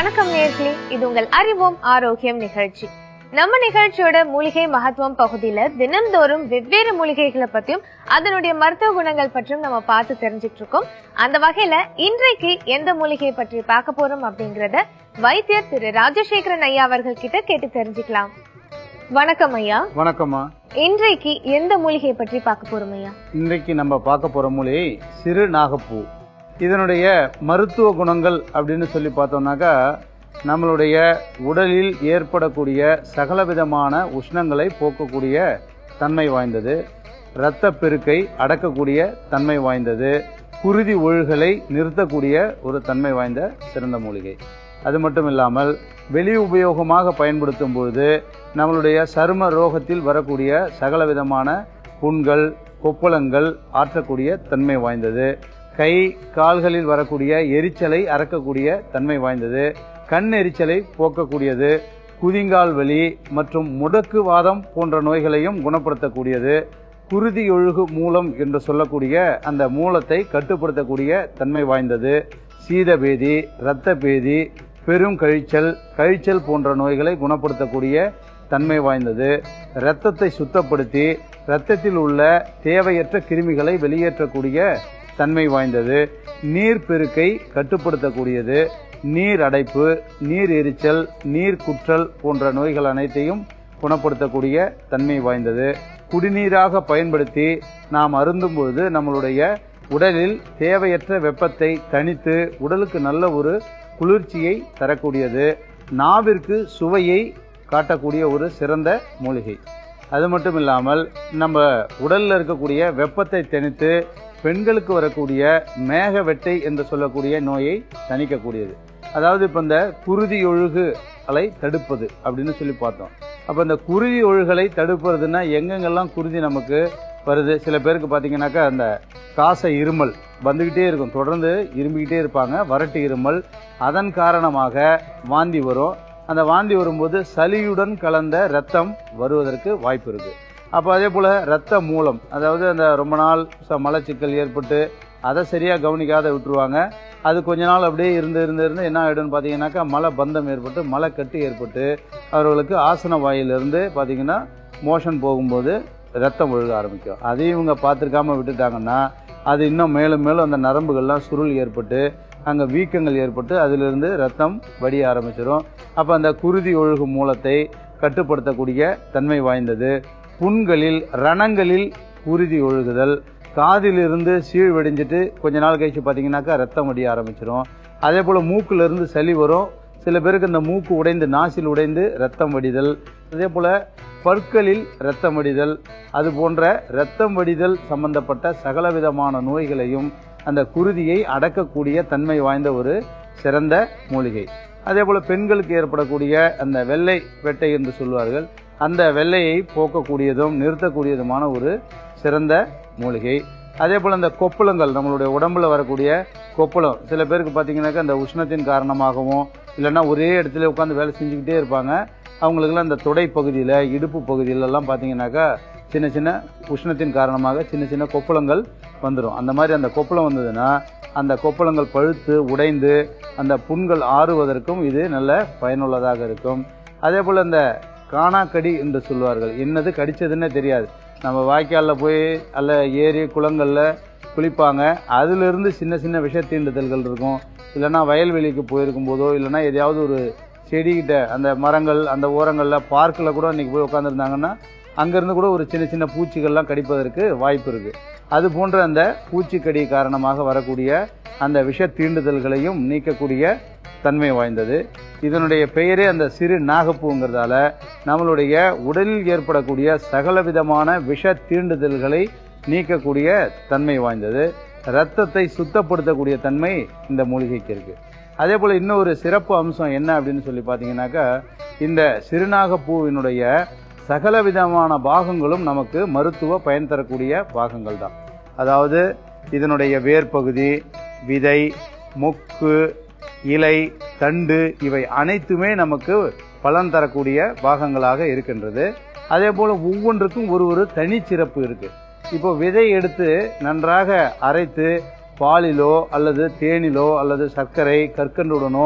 வணக்கம் நேர்களே இது உங்கள் அறிவோம் ஆரோக்கியம் நிகழ்ச்சி நம்ம நிகழ்ச்சியோட மூலிகை மகத்துவம் பகுதியில தினம்தோறும் வெவ்வேறு மூலிகைகளை பத்தியும் அதனுடைய மருத்துவ குணங்கள் பற்றியும் நம்ம பார்த்து தெரிஞ்சுட்டு இருக்கோம் அந்த வகையில இன்றைக்கு எந்த மூலிகையை பற்றி பார்க்க போறோம் அப்படிங்கறத வைத்தியர் திரு ராஜசேகரன் ஐயா அவர்கள் கிட்ட கேட்டு தெரிஞ்சுக்கலாம் வணக்கம் ஐயா வணக்கம்மா இன்றைக்கு எந்த மூலிகையை பற்றி பார்க்க போறோம் ஐயா இன்றைக்கு நம்ம பார்க்க போற மூலிகை சிறு நாகப்பூ இதனுடைய மருத்துவ குணங்கள் அப்படின்னு சொல்லி பார்த்தோம்னாக்கா நம்மளுடைய உடலில் ஏற்படக்கூடிய சகலவிதமான உஷ்ணங்களை போக்கக்கூடிய தன்மை வாய்ந்தது இரத்த பெருக்கை அடக்கக்கூடிய தன்மை வாய்ந்தது குருதி ஒழுகலை நிறுத்தக்கூடிய ஒரு தன்மை வாய்ந்த சிறந்த மூலிகை அது மட்டும் இல்லாமல் வெளி உபயோகமாக பயன்படுத்தும் பொழுது நம்மளுடைய சரும ரோகத்தில் வரக்கூடிய சகலவிதமான புண்கள் கொப்பளங்கள் ஆற்றக்கூடிய தன்மை வாய்ந்தது கை கால்களில் வரக்கூடிய எரிச்சலை அறக்கக்கூடிய தன்மை வாய்ந்தது கண் எரிச்சலை போக்கக்கூடியது குதிங்கால் வலி மற்றும் முடக்குவாதம் போன்ற நோய்களையும் குணப்படுத்தக்கூடியது குருதி ஒழுகு மூலம் என்று சொல்லக்கூடிய அந்த மூலத்தை கட்டுப்படுத்தக்கூடிய தன்மை வாய்ந்தது சீதபேதி இரத்த பேதி பெரும் கழிச்சல் கழிச்சல் போன்ற நோய்களை குணப்படுத்தக்கூடிய தன்மை வாய்ந்தது இரத்தத்தை சுத்தப்படுத்தி இரத்தத்தில் உள்ள தேவையற்ற கிருமிகளை வெளியேற்றக்கூடிய தன்மை வாய்ந்தது நீர் பெருக்கை கட்டுப்படுத்தக்கூடியது நீர் அடைப்பு நீர் எரிச்சல் நீர் குற்றல் போன்ற நோய்கள் அனைத்தையும் குணப்படுத்தக்கூடிய தன்மை வாய்ந்தது குடிநீராக பயன்படுத்தி நாம் அருந்தும் பொழுது நம்மளுடைய உடலில் தேவையற்ற வெப்பத்தை தணித்து உடலுக்கு நல்ல ஒரு குளிர்ச்சியை தரக்கூடியது நாவிற்கு சுவையை காட்டக்கூடிய ஒரு சிறந்த மூலிகை அது மட்டும் இல்லாமல் நம்ம உடல்ல இருக்கக்கூடிய வெப்பத்தை தணித்து பெண்களுக்கு வரக்கூடிய மேக வெட்டை என்று சொல்லக்கூடிய நோயை தணிக்கக்கூடியது அதாவது இப்ப இந்த குருதி ஒழுகு அலை தடுப்பது அப்படின்னு சொல்லி பார்த்தோம் அப்ப இந்த குருதி ஒழுகலை தடுப்பதுன்னா எங்கெங்கெல்லாம் குருதி நமக்கு வருது சில பேருக்கு பாத்தீங்கன்னாக்கா அந்த காச இருமல் வந்துகிட்டே இருக்கும் தொடர்ந்து இரும்பிக்கிட்டே இருப்பாங்க வறட்டு இருமல் அதன் காரணமாக வாந்தி வரும் அந்த வாந்தி வரும்போது சளியுடன் கலந்த ரத்தம் வருவதற்கு வாய்ப்பு இருக்கு அப்போ அதே போல ரத்த மூலம் அதாவது அந்த ரொம்ப நாள் ச- மலச்சிக்கல் ஏற்பட்டு அதை சரியா கவனிக்காத விட்டுருவாங்க அது கொஞ்ச நாள் அப்படியே இருந்து இருந்து இருந்து என்ன ஆயிடும்னு பார்த்தீங்கன்னாக்கா மலை பந்தம் ஏற்பட்டு மலை கட்டு ஏற்பட்டு அவர்களுக்கு ஆசன வாயிலிருந்து பார்த்தீங்கன்னா மோஷன் போகும்போது ரத்தம் ஒழுக ஆரம்பிக்கும் அதையும் இவங்க பார்த்துருக்காம விட்டுட்டாங்கன்னா அது இன்னும் மேலும் மேலும் அந்த நரம்புகள்லாம் சுருள் ஏற்பட்டு அங்கே வீக்கங்கள் ஏற்பட்டு அதிலிருந்து ரத்தம் வடிய ஆரம்பிச்சிடும் அப்போ அந்த குருதி ஒழுகு மூலத்தை கட்டுப்படுத்தக்கூடிய தன்மை வாய்ந்தது புண்களில் ரணங்களில் குருதி ஒழுகுதல் காதிலிருந்து சீழ் வெடிஞ்சிட்டு கொஞ்ச நாள் கழிச்சு பார்த்தீங்கன்னாக்கா ரத்தம் வடிய ஆரம்பிச்சிடும் அதே போல் மூக்குல இருந்து சளி வரும் சில பேருக்கு இந்த மூக்கு உடைந்து நாசில் உடைந்து ரத்தம் வடிதல் அதே போல பற்களில் ரத்தம் வடிதல் அது போன்ற ரத்தம் வடிதல் சம்பந்தப்பட்ட சகலவிதமான நோய்களையும் அந்த குருதியை அடக்கக்கூடிய தன்மை வாய்ந்த ஒரு சிறந்த மூலிகை அதே போல பெண்களுக்கு ஏற்படக்கூடிய அந்த வெள்ளை வெட்டை என்று சொல்வார்கள் அந்த வெள்ளையை போக்கக்கூடியதும் நிறுத்தக்கூடியதுமான ஒரு சிறந்த மூலிகை அதே போல இந்த கொப்பளங்கள் நம்மளுடைய உடம்புல வரக்கூடிய கொப்பளம் சில பேருக்கு பார்த்தீங்கன்னாக்கா அந்த உஷ்ணத்தின் காரணமாகவும் இல்லைன்னா ஒரே இடத்துல உட்காந்து வேலை செஞ்சுக்கிட்டே இருப்பாங்க அவங்களுக்குலாம் அந்த தொடை பகுதியில் இடுப்பு பகுதியில எல்லாம் பார்த்தீங்கன்னாக்கா சின்ன சின்ன உஷ்ணத்தின் காரணமாக சின்ன சின்ன கொப்பளங்கள் வந்துடும் அந்த மாதிரி அந்த கொப்பளம் வந்ததுன்னா அந்த கொப்பளங்கள் பழுத்து உடைந்து அந்த புண்கள் ஆறுவதற்கும் இது நல்ல பயனுள்ளதாக இருக்கும் அதே போல் இந்த காணாக்கடி என்று சொல்வார்கள் என்னது கடிச்சதுன்னே தெரியாது நம்ம வாய்க்காலில் போய் அல்ல ஏரி குளங்களில் குளிப்பாங்க அதிலிருந்து சின்ன சின்ன விஷ தீண்டுதல்கள் இருக்கும் இல்லைன்னா வயல்வெளிக்கு போயிருக்கும் போதோ இல்லைன்னா எதையாவது ஒரு செடிகிட்ட அந்த மரங்கள் அந்த ஓரங்களில் பார்க்கில் கூட இன்னைக்கு போய் உட்காந்துருந்தாங்கன்னா அங்கேருந்து கூட ஒரு சின்ன சின்ன பூச்சிகள்லாம் கடிப்பதற்கு வாய்ப்பு இருக்கு அது போன்ற அந்த பூச்சிக்கடி காரணமாக வரக்கூடிய அந்த விஷ தீண்டுதல்களையும் நீக்கக்கூடிய தன்மை வாய்ந்தது இதனுடைய பெயரே அந்த சிறு நாகப்பூங்கிறதால நம்மளுடைய உடலில் ஏற்படக்கூடிய சகலவிதமான விஷ தீண்டுதல்களை நீக்கக்கூடிய தன்மை வாய்ந்தது ரத்தத்தை சுத்தப்படுத்தக்கூடிய தன்மை இந்த மூலிகைக்கு இருக்கு அதே போல இன்னொரு சிறப்பு அம்சம் என்ன அப்படின்னு சொல்லி பார்த்தீங்கன்னாக்கா இந்த சிறுநாகப்பூவினுடைய சகல விதமான பாகங்களும் நமக்கு மருத்துவ பயன் தரக்கூடிய பாகங்கள் தான் அதாவது இதனுடைய வேர் பகுதி விதை மொக்கு இலை தண்டு இவை அனைத்துமே நமக்கு பலன் தரக்கூடிய பாகங்களாக இருக்கின்றது அதே போல ஒவ்வொன்றுக்கும் ஒரு ஒரு தனிச்சிறப்பு இருக்கு இப்போ விதை எடுத்து நன்றாக அரைத்து பாலிலோ அல்லது தேனிலோ அல்லது சர்க்கரை கற்கண்டுடனோ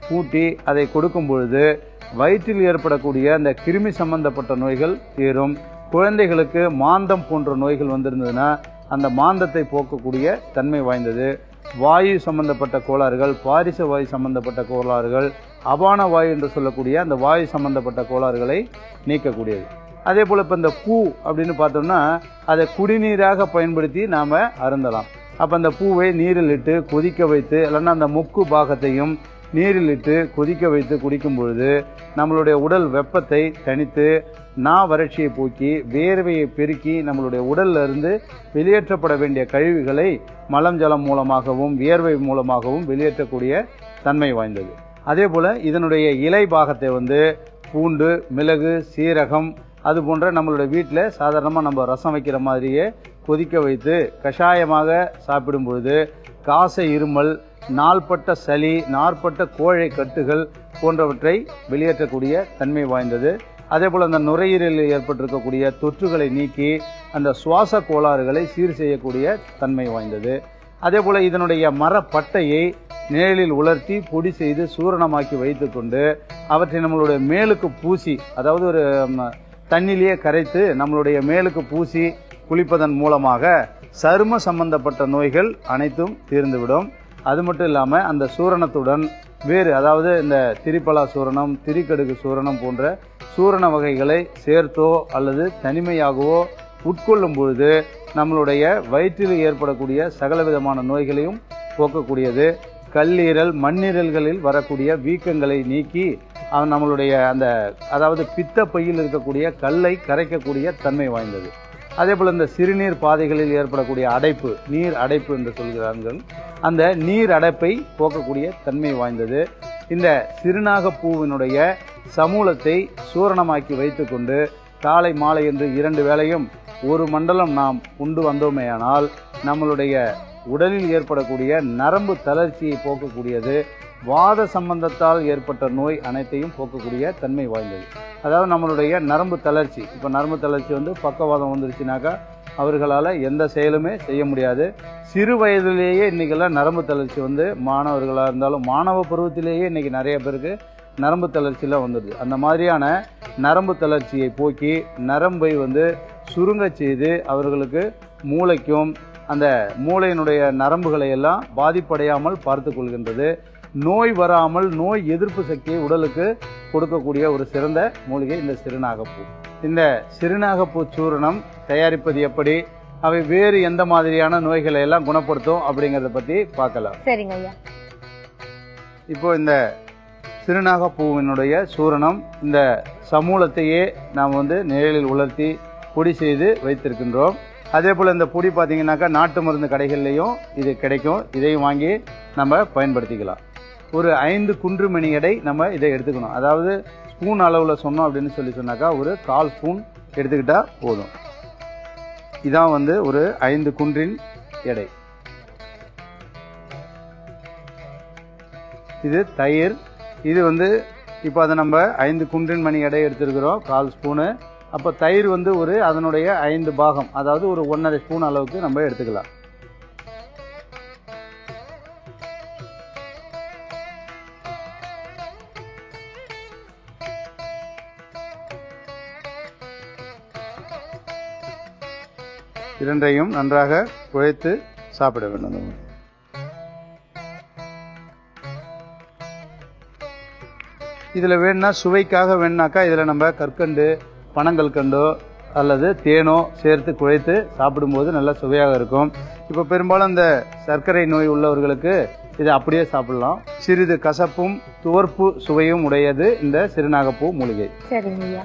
கூட்டி அதை கொடுக்கும் பொழுது வயிற்றில் ஏற்படக்கூடிய அந்த கிருமி சம்பந்தப்பட்ட நோய்கள் தீரும் குழந்தைகளுக்கு மாந்தம் போன்ற நோய்கள் வந்திருந்ததுன்னா அந்த மாந்தத்தை போக்கக்கூடிய தன்மை வாய்ந்தது வாயு சம்பந்தப்பட்ட கோளாறுகள் பாரிச வாயு சம்பந்தப்பட்ட கோளாறுகள் அபான வாயு என்று சொல்லக்கூடிய அந்த வாயு சம்பந்தப்பட்ட கோளாறுகளை நீக்கக்கூடியது அதே போல இப்ப இந்த பூ அப்படின்னு பார்த்தோம்னா அதை குடிநீராக பயன்படுத்தி நாம அருந்தலாம் அப்ப அந்த பூவை நீரில் இட்டு கொதிக்க வைத்து இல்லைன்னா அந்த முக்கு பாகத்தையும் நீரில் இட்டு கொதிக்க வைத்து குடிக்கும் பொழுது நம்மளுடைய உடல் வெப்பத்தை தணித்து நா வறட்சியை போக்கி வேர்வையை பெருக்கி நம்மளுடைய உடல்ல இருந்து வெளியேற்றப்பட வேண்டிய கழிவுகளை மலம் ஜலம் மூலமாகவும் வியர்வை மூலமாகவும் வெளியேற்றக்கூடிய தன்மை வாய்ந்தது அதே போல இதனுடைய இலை பாகத்தை வந்து பூண்டு மிளகு சீரகம் அது போன்ற நம்மளுடைய வீட்டில் சாதாரணமாக நம்ம ரசம் வைக்கிற மாதிரியே கொதிக்க வைத்து கஷாயமாக சாப்பிடும் பொழுது காச இருமல் நாள்பட்ட சளி நாற்பட்ட கோழை கட்டுகள் போன்றவற்றை வெளியேற்றக்கூடிய தன்மை வாய்ந்தது அதே போல அந்த நுரையீரலில் ஏற்பட்டிருக்கக்கூடிய தொற்றுகளை நீக்கி அந்த சுவாச கோளாறுகளை சீர் செய்யக்கூடிய தன்மை வாய்ந்தது அதே போல இதனுடைய மரப்பட்டையை நிழலில் உலர்த்தி பொடி செய்து சூரணமாக்கி வைத்துக்கொண்டு அவற்றை நம்மளுடைய மேலுக்கு பூசி அதாவது ஒரு ம், தண்ணிலேயே கரைத்து நம்மளுடைய மேலுக்கு பூசி குளிப்பதன் மூலமாக சரும சம்பந்தப்பட்ட நோய்கள் அனைத்தும் தீர்ந்துவிடும் அது மட்டும் இல்லாம அந்த சூரணத்துடன் வேறு அதாவது இந்த திரிப்பலா சூரணம் திரிக்கடுகு சூரணம் போன்ற சூரண வகைகளை சேர்த்தோ அல்லது தனிமையாகவோ உட்கொள்ளும் பொழுது நம்மளுடைய வயிற்றில் ஏற்படக்கூடிய சகல விதமான நோய்களையும் போக்கக்கூடியது கல்லீரல் மண்ணீரல்களில் வரக்கூடிய வீக்கங்களை நீக்கி அவன் நம்மளுடைய அந்த அதாவது பித்த பையில் இருக்கக்கூடிய கல்லை கரைக்கக்கூடிய தன்மை வாய்ந்தது அதே போல இந்த சிறுநீர் பாதைகளில் ஏற்படக்கூடிய அடைப்பு நீர் அடைப்பு என்று சொல்கிறார்கள் அந்த நீர் அடைப்பை போக்கக்கூடிய தன்மை வாய்ந்தது இந்த சிறுநாக பூவினுடைய சமூலத்தை சூரணமாக்கி வைத்துக்கொண்டு காலை மாலை என்று இரண்டு வேளையும் ஒரு மண்டலம் நாம் உண்டு வந்தோமேயானால் நம்மளுடைய உடலில் ஏற்படக்கூடிய நரம்பு தளர்ச்சியை போக்கக்கூடியது வாத சம்பந்தத்தால் ஏற்பட்ட நோய் அனைத்தையும் போக்கக்கூடிய தன்மை வாய்ந்தது அதாவது நம்மளுடைய நரம்பு தளர்ச்சி இப்போ நரம்பு தளர்ச்சி வந்து பக்கவாதம் வந்துருச்சுனாக்கா அவர்களால் எந்த செயலுமே செய்ய முடியாது சிறு வயதிலேயே இன்னைக்கெல்லாம் நரம்பு தளர்ச்சி வந்து மாணவர்களாக இருந்தாலும் மாணவ பருவத்திலேயே இன்னைக்கு நிறைய பேருக்கு நரம்பு தளர்ச்சியெல்லாம் வந்துடுது அந்த மாதிரியான நரம்பு தளர்ச்சியை போக்கி நரம்பை வந்து சுருங்கச் செய்து அவர்களுக்கு மூளைக்கும் அந்த மூளையினுடைய நரம்புகளை எல்லாம் பாதிப்படையாமல் பார்த்து கொள்கின்றது நோய் வராமல் நோய் எதிர்ப்பு சக்தியை உடலுக்கு கொடுக்கக்கூடிய ஒரு சிறந்த மூலிகை இந்த சிறுநாகப்பூ இந்த சிறுநாகப்பூ சூரணம் தயாரிப்பது எப்படி அவை வேறு எந்த மாதிரியான நோய்களை எல்லாம் குணப்படுத்தும் அப்படிங்கறத பத்தி பார்க்கலாம் சரிங்க ஐயா இப்போ இந்த சிறுநாகப்பூவினுடைய சூரணம் இந்த சமூலத்தையே நாம் வந்து நிழலில் உலர்த்தி பொடி செய்து வைத்திருக்கின்றோம் அதே போல இந்த பொடி பார்த்தீங்கன்னாக்கா நாட்டு மருந்து கடைகள்லையும் இது கிடைக்கும் இதையும் வாங்கி நம்ம பயன்படுத்திக்கலாம் ஒரு ஐந்து குன்று மணி எடை நம்ம இதை எடுத்துக்கணும் அதாவது ஸ்பூன் அளவுல சொன்னோம் அப்படின்னு சொல்லி சொன்னாக்கா ஒரு கால் ஸ்பூன் எடுத்துக்கிட்டா போதும் இதான் வந்து ஒரு ஐந்து குன்றின் எடை இது தயிர் இது வந்து இப்போ அதை நம்ம ஐந்து குன்றின் மணி எடை எடுத்திருக்கிறோம் கால் ஸ்பூனு அப்போ தயிர் வந்து ஒரு அதனுடைய ஐந்து பாகம் அதாவது ஒரு ஒன்றரை ஸ்பூன் அளவுக்கு நம்ம எடுத்துக்கலாம் இரண்டையும் நன்றாக குழைத்து சாப்பிட வேண்டும் இதுல வேணும்னா சுவைக்காக வேணுனாக்கா இதுல நம்ம கற்கண்டு பனங்கற்கண்டோ அல்லது தேனோ சேர்த்து குழைத்து சாப்பிடும்போது நல்ல சுவையாக இருக்கும் இப்போ பெரும்பாலும் இந்த சர்க்கரை நோய் உள்ளவர்களுக்கு இதை அப்படியே சாப்பிடலாம் சிறிது கசப்பும் துவர்ப்பு சுவையும் உடையது இந்த சிறுநாகப்பூ மூலிகை சரிங்க ஐயா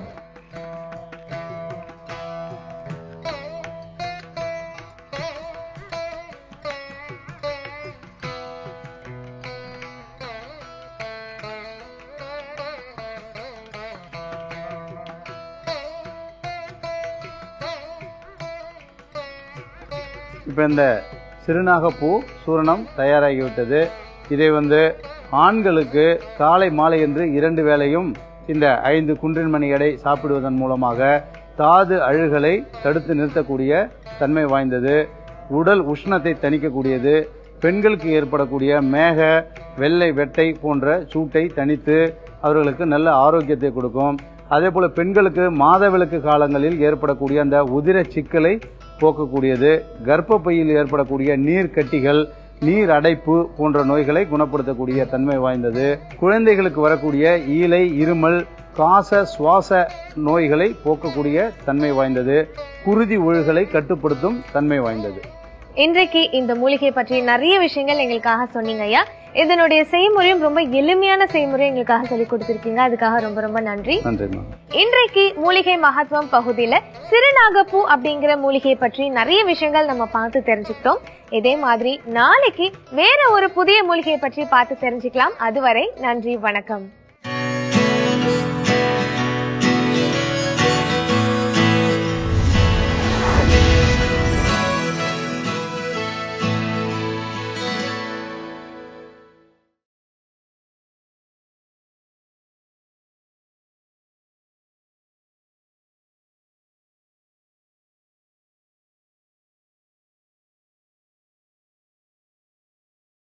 இப்போ இந்த சிறுநாகப்பூ சூரணம் தயாராகிவிட்டது இதை வந்து ஆண்களுக்கு காலை மாலை என்று இரண்டு வேளையும் இந்த ஐந்து குன்றின் மணி எடை சாப்பிடுவதன் மூலமாக தாது அழுகலை தடுத்து நிறுத்தக்கூடிய தன்மை வாய்ந்தது உடல் உஷ்ணத்தை தணிக்கக்கூடியது பெண்களுக்கு ஏற்படக்கூடிய மேக வெள்ளை வெட்டை போன்ற சூட்டை தணித்து அவர்களுக்கு நல்ல ஆரோக்கியத்தை கொடுக்கும் அதே போல பெண்களுக்கு மாதவிலக்கு காலங்களில் ஏற்படக்கூடிய அந்த உதிர சிக்கலை போக்கக்கூடியது கர்ப்பப்பையில் ஏற்படக்கூடிய நீர் கட்டிகள் நீர் அடைப்பு போன்ற நோய்களை குணப்படுத்தக்கூடிய தன்மை வாய்ந்தது குழந்தைகளுக்கு வரக்கூடிய ஈலை இருமல் காச சுவாச நோய்களை போக்கக்கூடிய தன்மை வாய்ந்தது குருதி ஒழுகலை கட்டுப்படுத்தும் தன்மை வாய்ந்தது இன்றைக்கு இந்த மூலிகை பற்றி நிறைய விஷயங்கள் எங்களுக்காக சொன்னீங்க ஐயா இதனுடைய செய்முறையும் ரொம்ப எளிமையான செய்முறை எங்களுக்காக சொல்லி கொடுத்திருக்கீங்க அதுக்காக ரொம்ப ரொம்ப நன்றி நன்றிம்மா இன்றைக்கு மூலிகை மகத்துவம் பகுதியில சிறுநாகப்பூ அப்படிங்கிற மூலிகையை பற்றி நிறைய விஷயங்கள் நம்ம பார்த்து தெரிஞ்சுக்கிட்டோம் இதே மாதிரி நாளைக்கு வேற ஒரு புதிய மூலிகையை பற்றி பார்த்து தெரிஞ்சுக்கலாம் அதுவரை நன்றி வணக்கம்